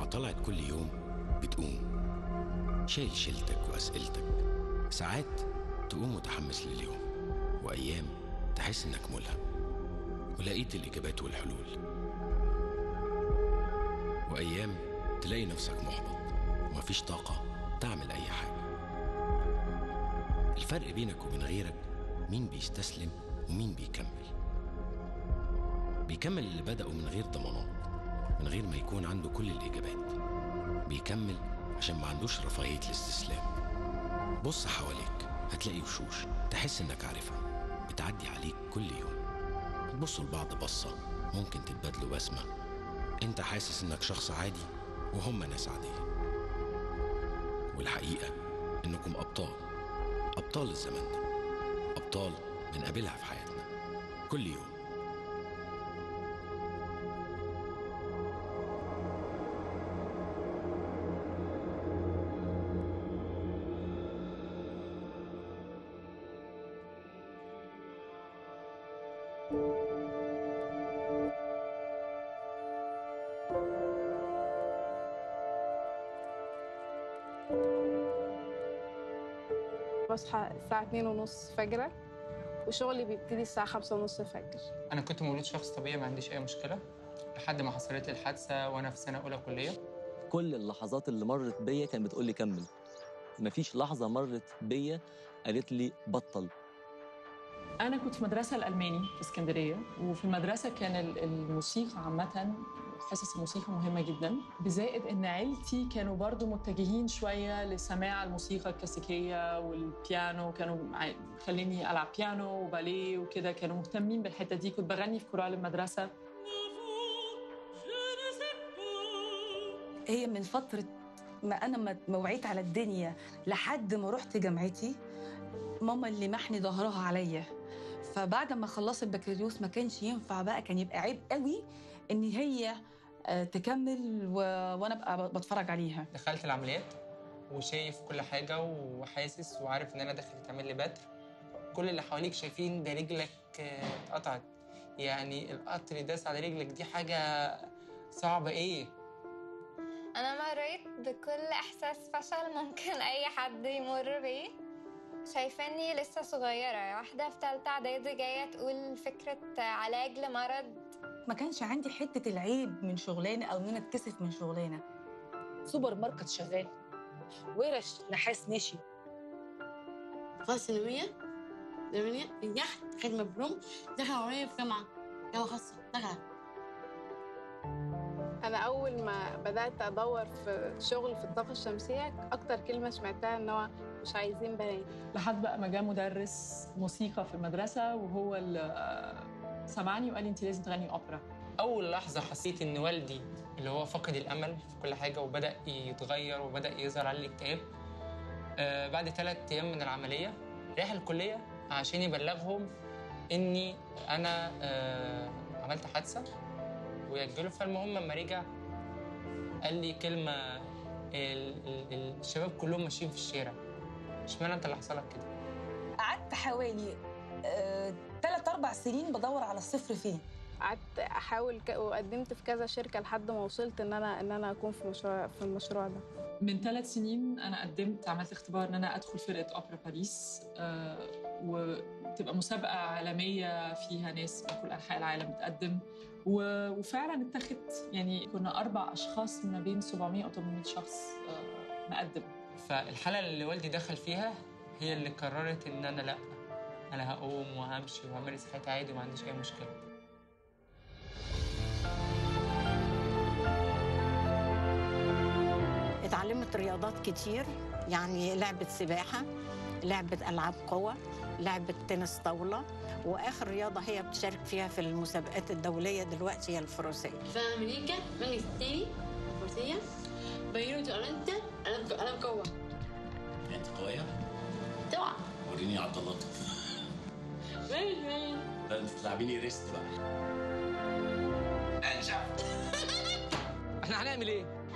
مع طلعت كل يوم بتقوم شايل شيلتك وأسئلتك ساعات تقوم متحمس لليوم وأيام تحس إنك ملهم ولقيت الإجابات والحلول وأيام تلاقي نفسك محبط ومفيش طاقة تعمل أي حاجة الفرق بينك وبين غيرك مين بيستسلم ومين بيكمل بيكمل اللي بدأوا من غير ضمانات من غير ما يكون عنده كل الإجابات بيكمل عشان ما عندوش رفاهية الاستسلام بص حواليك هتلاقي وشوش تحس إنك عارفها بتعدي عليك كل يوم تبصوا لبعض بصة ممكن تتبادلوا بسمة انت حاسس انك شخص عادي وهم ناس عادية والحقيقة انكم ابطال ابطال الزمن ده ابطال بنقابلها في حياتنا كل يوم بصحى الساعة اتنين ونص فجرة وشغلي بيبتدي الساعة خمسة ونص فجر انا كنت مولود شخص طبيعي ما عنديش اي مشكله لحد ما حصلت لي الحادثه وانا في سنه اولى كليه كل اللحظات اللي مرت بيا كانت بتقول لي كمل مفيش لحظة مرت بيا قالت لي بطل أنا كنت في مدرسة الألماني في اسكندرية وفي المدرسة كان ال- الموسيقى عامة حصص الموسيقى مهمة جدا بزائد إن عيلتي كانوا برضو متجهين شوية لسماع الموسيقى الكلاسيكية والبيانو كانوا عا- خليني ألعب بيانو وباليه وكده كانوا مهتمين بالحتة دي كنت بغني في كورال المدرسة هي من فترة ما أنا ما ما وعيت على الدنيا لحد ما رحت جامعتي ماما اللي محني ظهرها عليا فبعد ما خلصت البكالوريوس ما كانش ينفع بقى كان يبقى عيب قوي إن هي آه، تكمل و... وأنا أبقى بتفرج عليها دخلت العمليات وشايف كل حاجه وحاسس وعارف ان انا داخل تعمل لي بتر كل اللي حواليك شايفين ده رجلك آه، اتقطعت يعني القطر داس على رجلك دي حاجه صعبه ايه أنا مريت بكل إحساس فشل ممكن أي حد يمر بيه شايفاني لسه صغيرة واحدة في تالتة إعدادي جاية تقول فكرة علاج لمرض ما كانش عندي حتة العيب من شغلانة أو إن أنا أتكسف من شغلانة سوبر ماركت شغال ورش نحاس مشي خلاص ثانوية ثانوية نجحت خدمة بروم دخل ورايا في جامعة جامعة خاصة دخل أنا أول ما بدأت أدور في شغل في الطاقة الشمسية أكتر كلمة سمعتها إن هو مش عايزين بنات لحد بقى ما جاء مدرس موسيقى في المدرسة وهو اللي آه، سمعني وقال لي أنت لازم تغني أوبرا اول لحظه حسيت ان والدي اللي هو فقد الامل في كل حاجه وبدا يتغير وبدا يظهر عليه الاكتئاب آه بعد ثلاث ايام من العمليه راح الكليه عشان يبلغهم اني انا آه عملت حادثه ويأجلوا فالمهم لما رجع قال لي كلمه ال ال الشباب كلهم ماشيين في الشارع اشمعنى انت اللي حصل لك كده قعدت حوالي آه، تلات أربع سنين بدور على الصفر فين قعدت أحاول ك... وقدمت في كذا شركة لحد ما وصلت إن أنا إن أنا أكون في مشروع في المشروع ده من ثلاث سنين انا قدمت عملت اختبار ان انا ادخل فرقه اوبرا باريس آه وتبقى مسابقه عالميه فيها ناس من كل انحاء العالم بتقدم و- وفعلا اتخذت يعني كنا اربع اشخاص ما بين 700 او 800 شخص آه مقدم فالحالة اللي والدي دخل فيها هي اللي قررت ان انا لا انا هقوم وهمشي وهمارس حياتي عادي وما عنديش اي مشكله اتعلمت رياضات كتير يعني لعبة سباحة لعبة ألعاب قوة لعبة تنس طاولة وآخر رياضة هي بتشارك فيها في المسابقات الدولية دلوقتي هي الفروسية في أمريكا الملك التاني الفروسية بيروت أورنتا ألعاب ألعاب قوة انت قوية طبعا وريني عضلاتك ماشي ماشي ده انت تلعبيني ريست بقى انجح احنا هنعمل ايه؟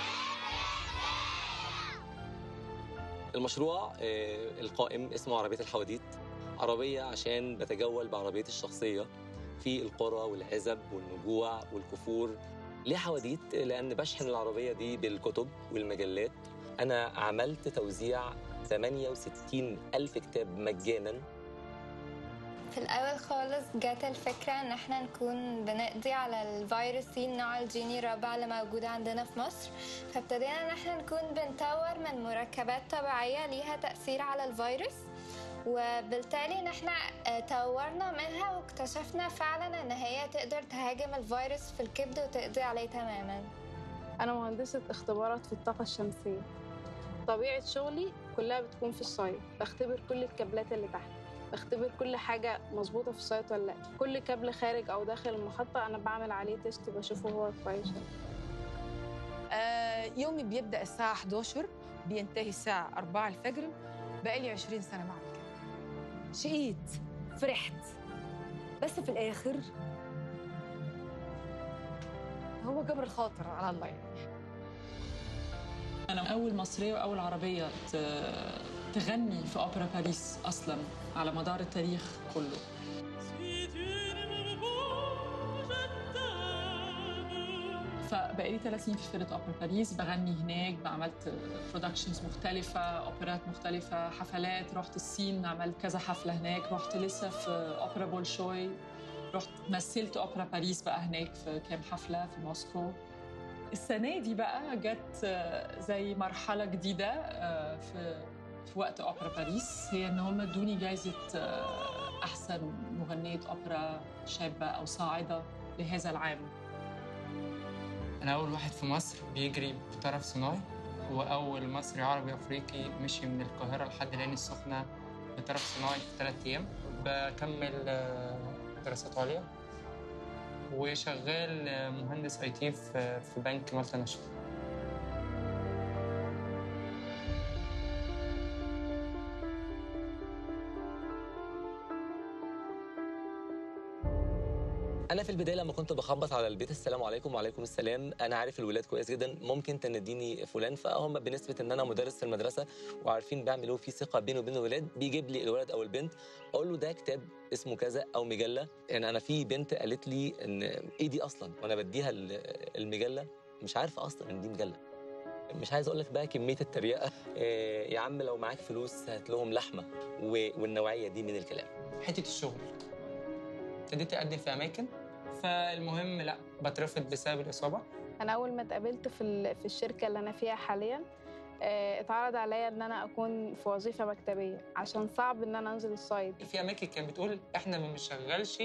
المشروع آه، القائم اسمه عربية الحواديت عربية عشان بتجول بعربيتي الشخصية في القرى والعزب والنجوع والكفور ليه حواديت؟ لأن بشحن العربية دي بالكتب والمجلات أنا عملت توزيع 68 ألف كتاب مجانا في الأول خالص جات الفكرة إن احنا نكون بنقضي على الفيروس سي النوع الجيني الرابع اللي موجود عندنا في مصر فابتدينا إن احنا نكون بنطور من مركبات طبيعية ليها تأثير على الفيروس وبالتالي ان احنا آه، طورنا منها واكتشفنا فعلا ان هي تقدر تهاجم الفيروس في الكبد وتقضي عليه تماما أنا مهندسة اختبارات في الطاقة الشمسية طبيعة شغلي كلها بتكون في السايت بختبر كل الكابلات اللي تحت بختبر كل حاجة مظبوطة في السايت ولا لا كل كابل خارج أو داخل المحطة أنا بعمل عليه تيست وبشوفه هو كويس ولا لا. آه يومي بيبدا الساعه 11 بينتهي الساعه 4 الفجر بقالي 20 سنه بعمل كده شقيت فرحت بس في الاخر هو جبر الخاطر على الله يعني أنا أول مصرية وأول عربية ت- تغني في أوبرا باريس أصلا على مدار التاريخ كله فبقالي ثلاث سنين في فرقة أوبرا باريس بغني هناك عملت برودكشنز مختلفة أوبرات مختلفة حفلات رحت الصين عملت كذا حفلة هناك رحت لسه في أوبرا بولشوي رحت مثلت أوبرا باريس بقى هناك في كام حفلة في موسكو السنة دي بقى جت آه، زي مرحلة جديدة آه، في في وقت أوبرا باريس هي إن هم ادوني جايزة آه، أحسن مغنية أوبرا شابة أو صاعدة لهذا العام أنا أول واحد في مصر بيجري بطرف صناعي وأول مصري عربي أفريقي مشي من القاهرة لحد العين السخنة بطرف صناعي في ثلاث أيام بكمل آه، دراسات عليا وشغال آه، مهندس اي تي في في بنك مالتي ناشونال انا في البدايه لما كنت بخبط على البيت السلام عليكم وعليكم السلام انا عارف الولاد كويس جدا ممكن تنديني فلان فهم بنسبه ان انا مدرس في المدرسه وعارفين بعمل ايه في ثقه بيني وبين الولاد بيجيب لي الولد او البنت اقول له ده كتاب اسمه كذا او مجله يعني انا في بنت قالت لي ان ايه دي اصلا وانا بديها ال- المجله مش عارفه اصلا ان دي مجله مش عايز اقول لك بقى كميه التريقه إيه يا عم لو معاك فلوس هات لهم لحمه و- والنوعيه دي من الكلام حتة الشغل ابتديت أقدم في أماكن فالمهم لا بترفض بسبب الإصابة انا اول ما اتقابلت في ال- في الشركه اللي انا فيها حاليا آه، اتعرض عليا ان انا اكون في وظيفه مكتبيه عشان صعب ان انا انزل السايت في أماكن كانت بتقول إحنا ما بنشغلش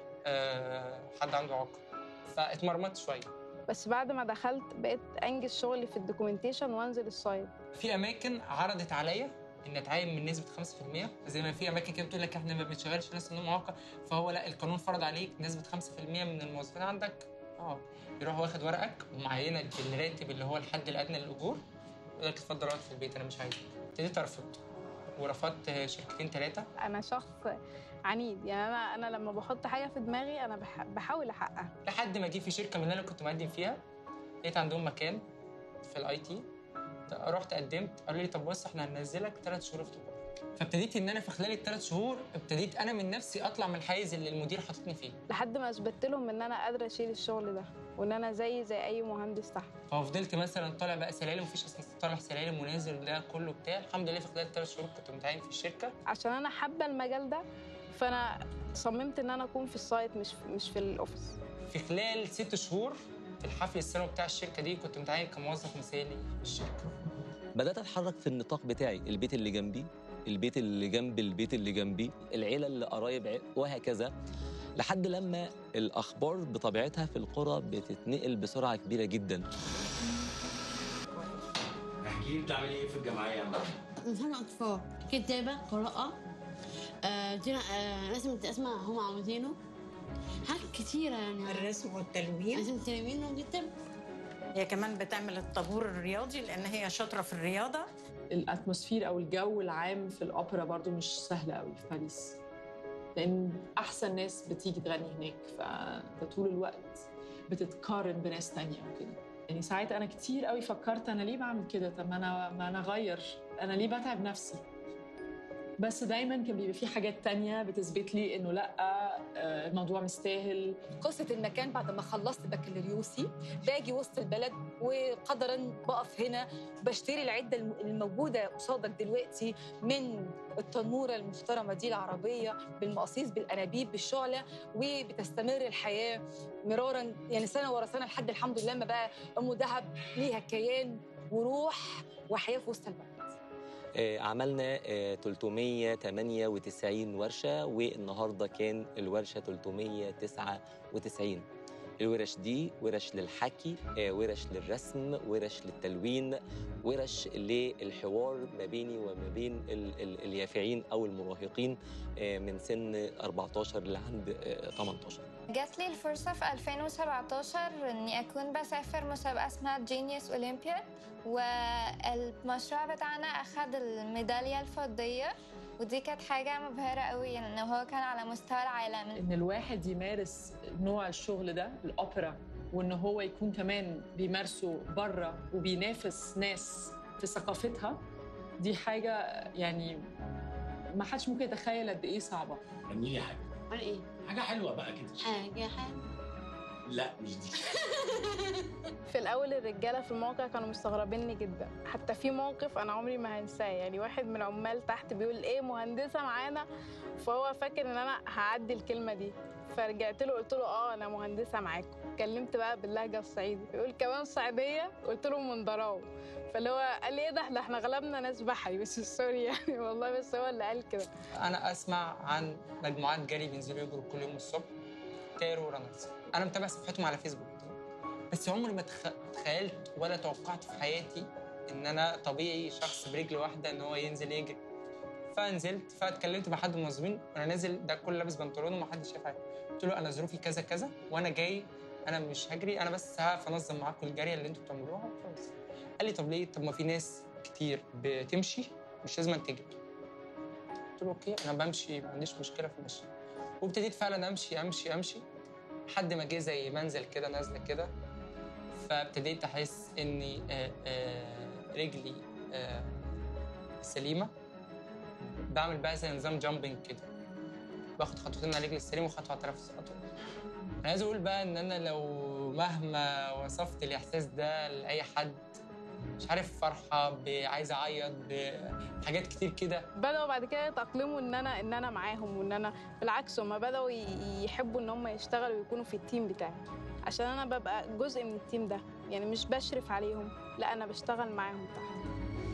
آه، حد عنده إعاقة فاتمرمطت شوية بس بعد ما دخلت بقيت انجز شغلي في الدوكيومنتيشن وانزل السايت في اماكن عرضت عليا ان اتعين من نسبه 5% زي ما في اماكن كده بتقول لك احنا ما بنشغلش ناس عندهم اعاقه فهو لا القانون فرض عليك نسبه 5% من الموظفين عندك اه يروح واخد ورقك ومعينك بالراتب اللي هو الحد الادنى للاجور يقول لك اتفضل اقعد في البيت انا مش عايزك ابتديت ارفض ورفضت شركتين ثلاثه انا شخص عنيد يعني انا انا لما بحط حاجه في دماغي انا بح- بحاول احققها لحد ما جه في شركه من اللي انا كنت مقدم فيها لقيت عندهم مكان في الاي تي رحت قدمت قالوا لي طب بص احنا هننزلك ثلاث شهور اختبار فابتديت ان انا في خلال الثلاث شهور ابتديت انا من نفسي اطلع من الحيز اللي المدير حاططني فيه لحد ما اثبت لهم ان انا قادره اشيل الشغل ده وان انا زي زي اي مهندس تحت ففضلت مثلا طالع بقى سلالم مفيش اصلا طالع سلالم ونازل ده كله بتاع الحمد لله في خلال الثلاث شهور كنت متعين في الشركه عشان انا حابه المجال ده فانا صممت ان انا اكون في السايت مش في مش في الاوفيس في خلال ست شهور في الحفل السنوي بتاع الشركه دي كنت متعين كموظف مثالي في الشركه بدات اتحرك في النطاق بتاعي البيت اللي جنبي البيت اللي جنب البيت اللي جنبي العيله اللي قرايب عيل- وهكذا لحد لما الاخبار بطبيعتها في القرى بتتنقل بسرعه كبيره جدا احكي لي بتعملي ايه في الجمعيه يا مريم؟ نظام أطفال كتابة قراءة آه دينا آه رسم أسماء هم عاوزينه حاجات كتيرة يعني الرسم والتلوين رسم تلوين وكتاب هي كمان بتعمل الطابور الرياضي لان هي شاطره في الرياضه الاتموسفير او الجو العام في الاوبرا برضو مش سهل قوي في باريس لان احسن ناس بتيجي تغني هناك فانت طول الوقت بتتقارن بناس تانية وكده يعني ساعات انا كتير قوي فكرت انا ليه بعمل كده طب ما انا ما انا اغير انا ليه بتعب نفسي بس دايما كان بيبقى في حاجات تانية بتثبت لي انه لا آه، الموضوع مستاهل قصة المكان بعد ما خلصت بكالوريوسي باجي وسط البلد وقدرا بقف هنا بشتري العدة الم- الموجودة قصادك دلوقتي من التنورة المحترمة دي العربية بالمقاصيص بالأنابيب بالشعلة وبتستمر الحياة مرارا يعني سنة ورا سنة لحد الحمد لله ما بقى أم دهب ليها كيان وروح وحياة في وسط البلد آه، عملنا آه، 398 ورشة والنهاردة كان الورشة 399 الورش دي ورش للحكي آه، ورش للرسم ورش للتلوين ورش للحوار ما بيني وما بين ال- ال- اليافعين أو المراهقين آه، من سن 14 لعند آه، 18 جات لي الفرصة في 2017 إني أكون بسافر مسابقة اسمها جينيوس أولمبياد والمشروع بتاعنا أخد الميدالية الفضية ودي كانت حاجة مبهرة قوي لأن هو كان على مستوى العالم ان الواحد يمارس نوع الشغل ده الاوبرا وان هو يكون كمان بيمارسه بره وبينافس ناس في ثقافتها دي حاجه يعني ما حدش ممكن يتخيل قد ايه صعبه غني لي حاجه عن ايه؟ حاجه حلوه بقى كده حاجة حاجة لا مش دي في الاول الرجاله في الموقع كانوا مستغربيني جدا حتى في موقف انا عمري ما هنساه يعني واحد من عمال تحت بيقول ايه مهندسه معانا فهو فاكر ان انا هعدي الكلمه دي فرجعت له قلت له اه انا مهندسه معاكم اتكلمت بقى باللهجه الصعيدي يقول كمان صعيديه قلت له من ضراو فاللي هو قال لي ايه ده ده احنا غلبنا ناس بحري بس سوري يعني والله بس هو اللي قال كده انا اسمع عن مجموعات جري بينزلوا يجروا كل يوم الصبح تايرو رانرز انا متابع صفحتهم على فيسبوك بس عمري ما تخ- تخيلت ولا توقعت في حياتي ان انا طبيعي شخص برجل واحده ان هو ينزل يجري فنزلت فاتكلمت مع حد من المنظمين وانا نازل ده كله لابس بنطلون ومحدش شايف حاجه قلت له انا ظروفي كذا كذا وانا جاي انا مش هجري انا بس هقف انظم معاكم الجريه اللي انتوا بتعملوها وخلاص قال لي طب ليه طب ما في ناس كتير بتمشي مش لازم تجري قلت له اوكي انا بمشي ما عنديش مشكله في المشي وابتديت فعلا امشي امشي امشي لحد ما جه زي منزل كده نازله كده فابتديت احس اني آه، آه، رجلي آه، سليمه بعمل بقى زي نظام جامبنج كده باخد خطوتين على رجلي السليمه وخطوه على الطرف الخطوه انا عايز اقول بقى ان انا لو مهما وصفت الاحساس ده لاي حد مش عارف فرحه ب- عايز اعيط بحاجات كتير كده بدأوا بعد كده يتأقلموا ان انا ان انا معاهم وان انا بالعكس هم بدأوا ي- يحبوا ان هم يشتغلوا ويكونوا في التيم بتاعي عشان انا ببقى جزء من التيم ده يعني مش بشرف عليهم لا انا بشتغل معاهم تحت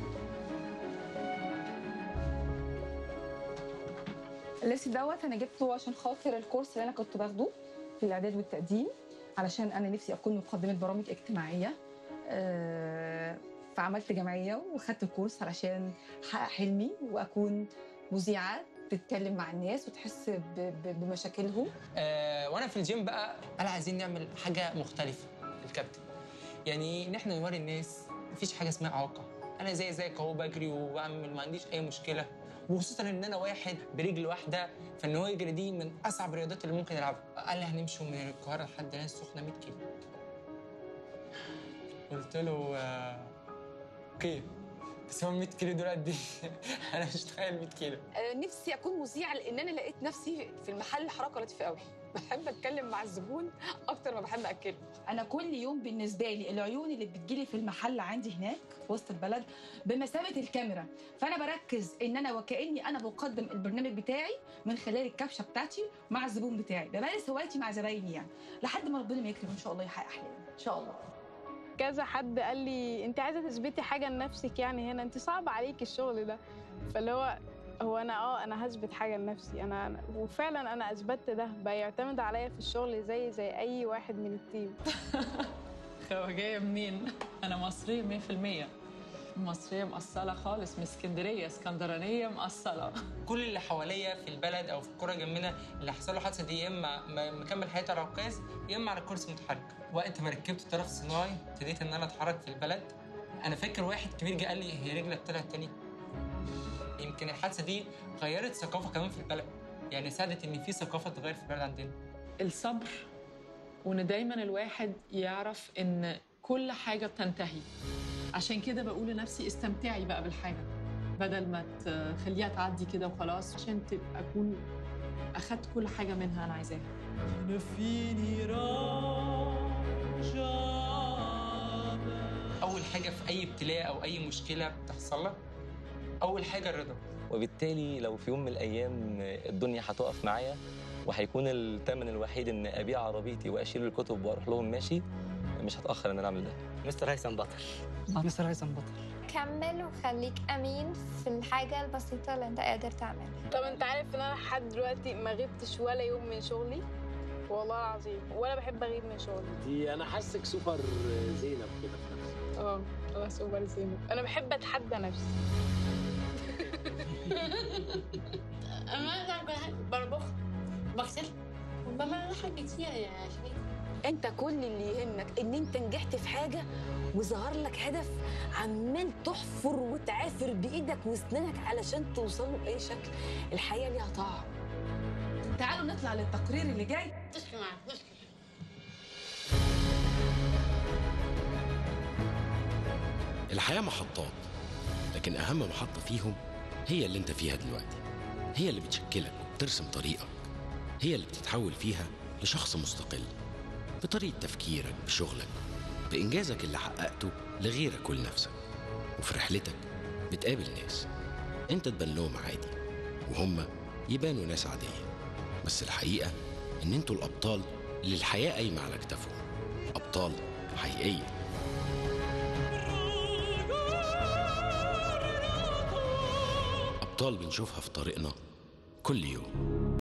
اللبس دوت انا جبته عشان خاطر الكورس اللي انا كنت باخده في الاعداد والتقديم علشان انا نفسي اكون مقدمه برامج اجتماعيه آه، فعملت جمعيه وخدت الكورس علشان احقق حلمي واكون مذيعه تتكلم مع الناس وتحس ب- ب- بمشاكلهم آه وانا في الجيم بقى قال عايزين نعمل حاجه مختلفه الكابتن يعني ان احنا نوري الناس مفيش حاجه اسمها اعاقه انا زي زيك اهو بجري وبعمل ما عنديش اي مشكله وخصوصا ان انا واحد برجل واحده فان هو يجري دي من اصعب الرياضات اللي ممكن يلعبها قال لي هنمشي من القاهره لحد العين السخنه 100 كيلو قلت له آه، اوكي بس هو 100 كيلو دول قد ايه؟ انا مش متخيل 100 كيلو آه، نفسي اكون مذيعه لان انا لقيت نفسي في المحل حركه لطيفه قوي بحب اتكلم مع الزبون اكتر ما بحب اكله انا كل يوم بالنسبه لي العيون اللي بتجيلي في المحل عندي هناك في وسط البلد بمثابه الكاميرا فانا بركز ان انا وكاني انا بقدم البرنامج بتاعي من خلال الكبشه بتاعتي مع الزبون بتاعي بمارس هوايتي مع زبايني يعني لحد ما ربنا ما يكرم ان شاء الله يحقق احلامي ان شاء الله كذا حد قال لي انت عايزه تثبتي حاجه لنفسك يعني هنا انت صعب عليك الشغل ده فاللي هو هو انا اه انا هثبت حاجه لنفسي انا أنا- وفعلا انا اثبتت ده بقى يعتمد عليا في الشغل زي زي اي واحد من التيم خواجايه منين؟ انا مصريه 100% مصريه مقصله خالص من اسكندريه اسكندرانيه مقصله كل اللي حواليا في البلد او في القرى جنبنا اللي حصل له حادثه دي يا اما م- مكمل حياته على عكاز يا اما على كرسي متحرك وقت ما ركبت الطرف الصناعي ابتديت ان انا اتحرك في البلد انا فاكر واحد كبير جه قال لي هي رجلك طلعت تاني يمكن الحادثه دي غيرت ثقافه كمان في البلد يعني ساعدت ان في ثقافه تغير في البلد عندنا الصبر وان دايما الواحد يعرف ان كل حاجه بتنتهي عشان كده بقول لنفسي استمتعي بقى بالحاجه بدل ما تخليها تعدي كده وخلاص عشان تبقى اكون اخدت كل حاجه منها انا عايزاها اول حاجه في اي ابتلاء او اي مشكله بتحصل لك اول حاجه الرضا وبالتالي لو في يوم من الايام الدنيا هتقف معايا وهيكون الثمن الوحيد ان ابيع عربيتي واشيل الكتب واروح لهم ماشي مش هتاخر ان انا اعمل ده مستر هيثم بطل مستر هيثم بطل كمل وخليك امين في الحاجه البسيطه اللي انت قادر تعملها طب انت عارف ان انا لحد دلوقتي ما غبتش ولا يوم من شغلي والله العظيم ولا بحب اغيب من شغلي دي انا حاسك سوبر زينب كده في نفسك اه اه سوبر زينب انا بحب اتحدى نفسي انا مثلا بربخ بغسل وبعمل حاجات كتير يا شريف انت كل اللي يهمك ان انت نجحت في حاجه وظهر لك هدف عمال تحفر وتعافر بايدك واسنانك علشان توصل له باي شكل الحياه ليها طعم تعالوا نطلع للتقرير اللي جاي تشكي معاك تشكي الحياة محطات لكن أهم محطة فيهم هي اللي أنت فيها دلوقتي هي اللي بتشكلك وبترسم طريقك هي اللي بتتحول فيها لشخص مستقل بطريقة تفكيرك بشغلك بإنجازك اللي حققته لغيرك ولنفسك وفي رحلتك بتقابل ناس أنت تبان لهم عادي وهم يبانوا ناس عادية بس الحقيقة إن أنتوا الأبطال اللي الحياة قايمة على كتافهم أبطال حقيقية أبطال بنشوفها في طريقنا كل يوم